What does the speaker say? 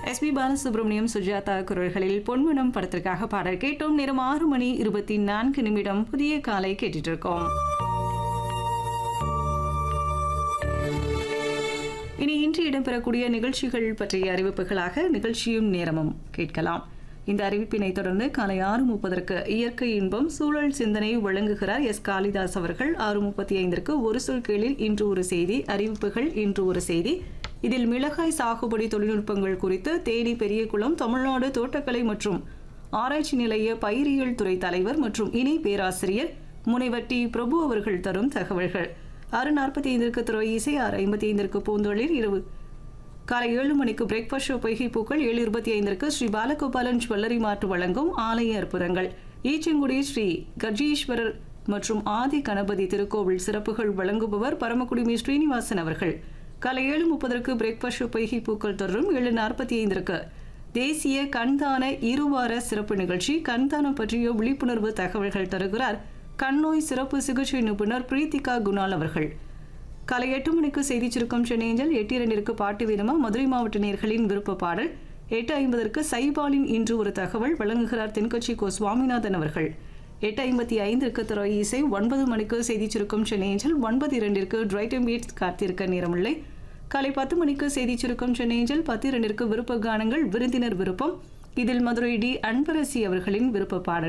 S B Balasubramaniam Sujatha குரல்களில் பொன்மனம் படத்திற்காக பாடல் கேட்டோம் நேரம் ஆறு மணி இருபத்தி நான்கு நிமிடம் புதிய காலை கேட்டுட்டு இருக்கோம் இனி இன்று இடம்பெறக்கூடிய நிகழ்ச்சிகள் பற்றிய அறிவிப்புகளாக நிகழ்ச்சியும் நேரமும் கேட்கலாம் இந்த அறிவிப்பினை தொடர்ந்து காலை ஆறு முப்பதற்கு இயற்கை இன்பம் சூழல் சிந்தனை வழங்குகிறார் எஸ் காளிதாஸ் அவர்கள் ஆறு முப்பத்தி ஐந்திற்கு ஒரு சொல் கீழில் இன்று ஒரு செய்தி அறிவிப்புகள் இன்று ஒரு செய்தி இதில் மிளகாய் சாகுபடி தொழில்நுட்பங்கள் குறித்து தேனி பெரியகுளம் தமிழ்நாடு தோட்டக்கலை மற்றும் ஆராய்ச்சி நிலைய பயிரியல் துறை தலைவர் மற்றும் இணை பேராசிரியர் முனைவர் டி பிரபு அவர்கள் தரும் தகவல்கள் ஆறு நாற்பத்தி ஐந்திற்கு துறை இசை ஆறு ஐம்பத்தி ஐந்திற்கு பூந்தொழில் இரவு காலை ஏழு மணிக்கு பிரேக்ஃபாஸ்ட் ஷோ பொய்கை பூக்கள் ஏழு இருபத்தி ஐந்திற்கு ஸ்ரீ பாலகோபாலன் ஜுவல்லரி மாற்று வழங்கும் ஆலய அற்புதங்கள் ஈச்சங்குடி ஸ்ரீ கர்ஜீஸ்வரர் மற்றும் ஆதி கணபதி திருக்கோவில் சிறப்புகள் வழங்குபவர் பரமக்குடி மீ ஸ்ரீனிவாசன் அவர்கள் காலை ஏழு முப்பதற்கு பிரேக்ஃபாஸ்ட் ஷோ பொய்கை பூக்கள் தொடரும் ஏழு நாற்பத்தி ஐந்திற்கு தேசிய கண்தான இருவார சிறப்பு நிகழ்ச்சி கண்தானம் பற்றிய விழிப்புணர்வு தகவல்கள் தருகிறார் கண்ணோய் சிறப்பு சிகிச்சை நிபுணர் பிரீத்திகா குணால் அவர்கள் காலை எட்டு மணிக்கு செய்தி சுருக்கம் சென்னையஞ்சல் எட்டு இரண்டிற்கு பாட்டு வீரமா மதுரை மாவட்ட நேர்களின் விருப்ப பாடல் எட்டு ஐம்பதற்கு சைபாலின் இன்று ஒரு தகவல் வழங்குகிறார் தென்கட்சி கோ சுவாமிநாதன் அவர்கள் எட்டு ஐம்பத்தி ஐந்திற்கு துறை இசை ஒன்பது மணிக்கு செய்தி சுருக்கம் சென்னையஞ்சல் ஒன்பது இரண்டிற்கு டிரைட்டம் பீட்ஸ் காத்திருக்க நேரமில்லை காலை பத்து மணிக்கு செய்தி சுருக்கம் சென்னையஞ்சல் பத்து இரண்டிற்கு விருப்ப கானங்கள் விருந்தினர் விருப்பம் இதில் மதுரை டி அன்பரசி அவர்களின் விருப்ப பாடல்